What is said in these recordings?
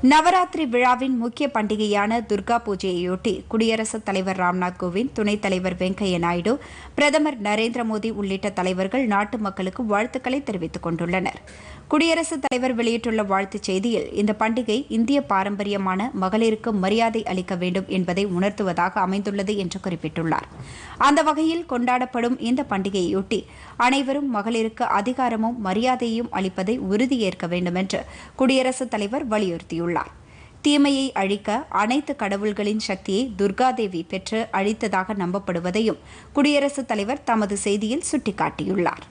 நவராத்திரி விழாவின் முக்கிய பண்டிகையான துர்கா பூஜையையொட்டி குடியரசுத் தலைவர் ராம்நாத் கோவிந்த் துணைத் தலைவர் வெங்கையா நாயுடு பிரதமர் நரேந்திர மோடி உள்ளிட்ட தலைவர்கள் நாட்டு மக்களுக்கு வாழ்த்துக்களை தெரிவித்துக் கொண்டுள்ளனர் குடியரசுத் தலைவர் வெளியிட்டுள்ள வாழ்த்துச் செய்தியில் இந்த பண்டிகை இந்திய பாரம்பரியமான மகளிருக்கு மரியாதை அளிக்க வேண்டும் என்பதை உணர்த்துவதாக அமைந்துள்ளது என்று குறிப்பிட்டுள்ளார் அந்த வகையில் கொண்டாடப்படும் இந்த பண்டிகையொட்டி அனைவரும் மகளிருக்கு அதிகாரமும் மரியாதையும் அளிப்பதை உறுதியேற்க வேண்டும் என்று குடியரசுத் தலைவர் வலியுறுத்தியுள்ளார் தீமையை அழிக்க அனைத்து கடவுள்களின் சக்தியை துர்காதேவி பெற்று அழித்ததாக நம்பப்படுவதையும் குடியரசுத் தலைவர் தமது செய்தியில் சுட்டிக்காட்டியுள்ளார்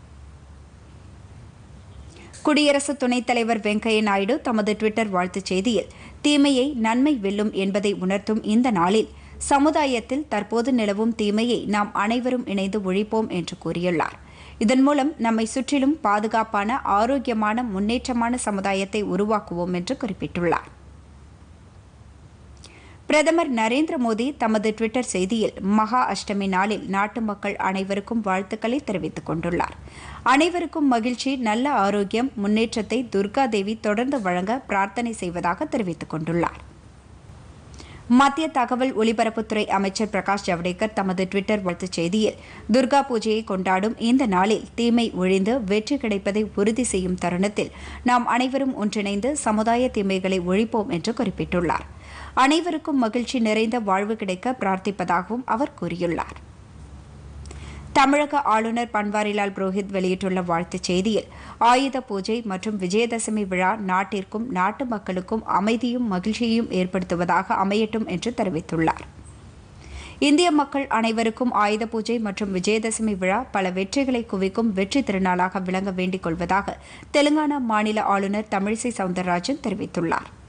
குடியரசு துணைத் தலைவர் வெங்கையா நாயுடு தமது டுவிட்டர் வாழ்த்துச் செய்தியில் தீமையை நன்மை வெல்லும் என்பதை உணர்த்தும் இந்த நாளில் சமுதாயத்தில் தற்போது நிலவும் தீமையை நாம் அனைவரும் இணைந்து ஒழிப்போம் என்று கூறியுள்ளார் இதன் மூலம் நம்மை சுற்றிலும் பாதுகாப்பான ஆரோக்கியமான முன்னேற்றமான சமுதாயத்தை உருவாக்குவோம் என்று குறிப்பிட்டுள்ளார் பிரதமர் நரேந்திர மோடி தமது டுவிட்டர் செய்தியில் மகா அஷ்டமி நாளில் நாட்டு மக்கள் அனைவருக்கும் வாழ்த்துக்களை தெரிவித்துக் கொண்டுள்ளார் அனைவருக்கும் மகிழ்ச்சி நல்ல ஆரோக்கியம் முன்னேற்றத்தை துர்கா தேவி தொடர்ந்து வழங்க பிரார்த்தனை செய்வதாக தெரிவித்துக் கொண்டுள்ளார் மத்திய தகவல் ஒலிபரப்புத்துறை அமைச்சர் பிரகாஷ் ஜவடேகர் தமது டுவிட்டர் வாழ்த்துச் செய்தியில் துர்கா பூஜையை கொண்டாடும் இந்த நாளில் தீமை ஒழிந்து வெற்றி கிடைப்பதை உறுதி செய்யும் தருணத்தில் நாம் அனைவரும் ஒன்றிணைந்து சமுதாய தீமைகளை ஒழிப்போம் என்று குறிப்பிட்டுள்ளார் அனைவருக்கும் மகிழ்ச்சி நிறைந்த வாழ்வு கிடைக்க பிரார்த்திப்பதாகவும் அவர் கூறியுள்ளார் தமிழக ஆளுநர் பன்வாரிலால் புரோஹித் வெளியிட்டுள்ள வாழ்த்துச் செய்தியில் ஆயுத பூஜை மற்றும் விஜயதசமி விழா நாட்டிற்கும் நாட்டு மக்களுக்கும் அமைதியும் மகிழ்ச்சியையும் ஏற்படுத்துவதாக அமையட்டும் என்று தெரிவித்துள்ளார் இந்திய மக்கள் அனைவருக்கும் ஆயுத பூஜை மற்றும் விஜயதசமி விழா பல வெற்றிகளை குவிக்கும் வெற்றி திருநாளாக விளங்க வேண்டிக் கொள்வதாக தெலுங்கானா மாநில ஆளுநர் தமிழிசை சவுந்தரராஜன் தெரிவித்துள்ளார்